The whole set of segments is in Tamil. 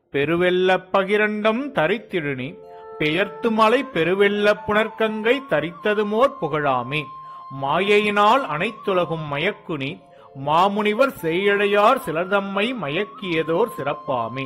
பெருவெள்ளப் பகிரண்டம் தரித்திடுனி பெயர்த்து மலை பெருவெள்ளப் புனர்கங்கை தரித்ததுமோர் புகழாமே மாயையினால் அனைத்துலகும் மயக்குனி மாமுனிவர் செய்யழையார் சிலர்தம்மை மயக்கியதோர் சிறப்பாமே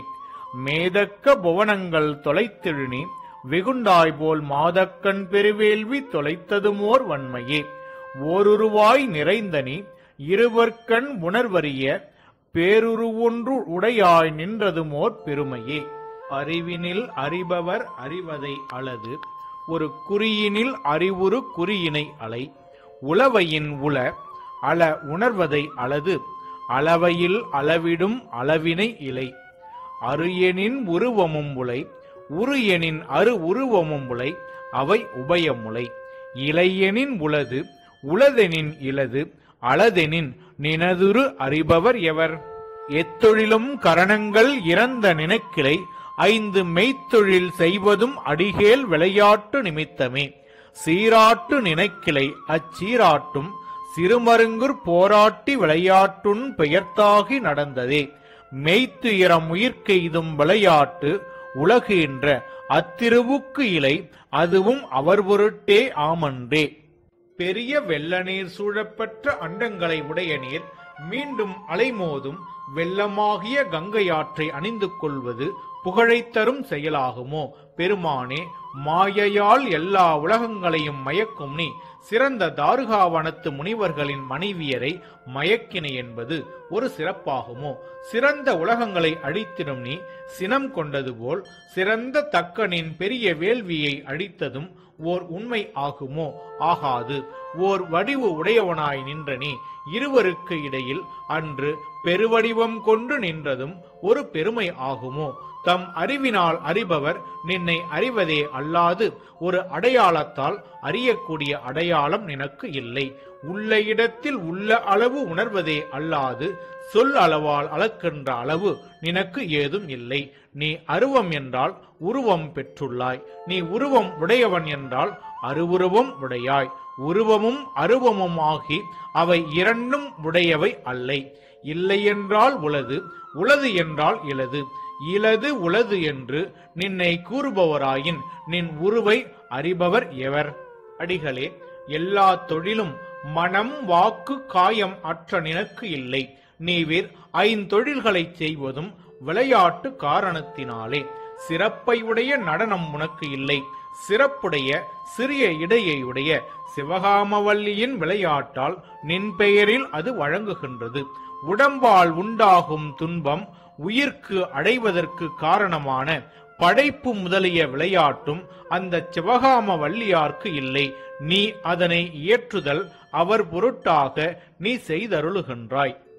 மேதக்க புவனங்கள் தொலைத்திழுனி வெகுண்டாய் போல் மாதக்கண் பெருவேள்வி தொலைத்ததுமோர் வன்மையே ஓருருவாய் நிறைந்தனி இருவர்கண் உணர்வறிய பேருருவொன்று உடையாய் நின்றதுமோர் பெருமையே அறிவினில் அறிபவர் அறிவதை அளது ஒரு குறியினில் அறிவுறு குறியினை அலை உளவையின் உள அள உணர்வதை அளது அளவையில் அளவிடும் அளவினை இலை அரு எனின் உருவமும் உலை உரு எனின் அரு உருவமும் உலை அவை உபயமுலை இலையெனின் உளது உளதெனின் இலது அளதெனின் நினதுரு அறிபவர் எவர் எத்தொழிலும் கரணங்கள் இறந்த நினைக்கிளை ஐந்து மெய்த்தொழில் செய்வதும் அடிகேல் விளையாட்டு நிமித்தமே சீராட்டு நினைக்கிளை அச்சீராட்டும் சிறுமருங்குற் போராட்டி விளையாட்டுன் பெயர்த்தாகி நடந்ததே மெய்த்துயரம் உயிர்க்கெய்தும் விளையாட்டு உலகுகின்ற அத்திருவுக்கு இலை அதுவும் அவர் பொருட்டே ஆமன்றே பெரிய வெள்ள நீர் சூழப்பெற்ற அண்டங்களை உடைய நீர் மீண்டும் அலைமோதும் வெள்ளமாகிய கங்கையாற்றை அணிந்து கொள்வது புகழைத் தரும் செயலாகுமோ பெருமானே மாயையால் எல்லா உலகங்களையும் மயக்கும் நீ சிறந்த தாருகாவனத்து முனிவர்களின் மனைவியரை மயக்கினை என்பது ஒரு சிறப்பாகுமோ சிறந்த உலகங்களை அழித்திடும் நீ சினம் கொண்டது போல் சிறந்த தக்கனின் பெரிய வேள்வியை அழித்ததும் ஓர் உண்மை ஆகுமோ ஆகாது ஓர் வடிவு உடையவனாய் நின்ற நீ இருவருக்கு இடையில் அன்று பெருவடிவம் கொண்டு நின்றதும் ஒரு பெருமை ஆகுமோ தம் அறிவினால் அறிபவர் நின்னை அறிவதே அல்லாது ஒரு அடையாளத்தால் அறியக்கூடிய அடையாளம் நினக்கு இல்லை உள்ள இடத்தில் உள்ள அளவு உணர்வதே அல்லாது சொல் அளவால் அளக்கின்ற அளவு நினக்கு ஏதும் இல்லை நீ அருவம் என்றால் உருவம் பெற்றுள்ளாய் நீ உருவம் உடையவன் என்றால் அருவுருவம் உடையாய் உருவமும் அருவமும் ஆகி அவை இரண்டும் உடையவை அல்லை இல்லை என்றால் உளது உளது என்றால் இலது இலது உளது என்று நின்னை கூறுபவராயின் நின் உருவை அறிபவர் எவர் அடிகளே எல்லா தொழிலும் மனம் வாக்கு காயம் அற்ற நினக்கு இல்லை நீவிர் ஐந்தொழில்களைச் செய்வதும் விளையாட்டு காரணத்தினாலே சிறப்பை உடைய நடனம் உனக்கு இல்லை சிறப்புடைய சிறிய இடையையுடைய சிவகாமவல்லியின் விளையாட்டால் நின் பெயரில் அது வழங்குகின்றது உடம்பால் உண்டாகும் துன்பம் உயிர்க்கு அடைவதற்கு காரணமான படைப்பு முதலிய விளையாட்டும் அந்த சிவகாம வள்ளியார்க்கு இல்லை நீ அதனை இயற்றுதல் அவர் பொருட்டாக நீ செய்தருளுகின்றாய்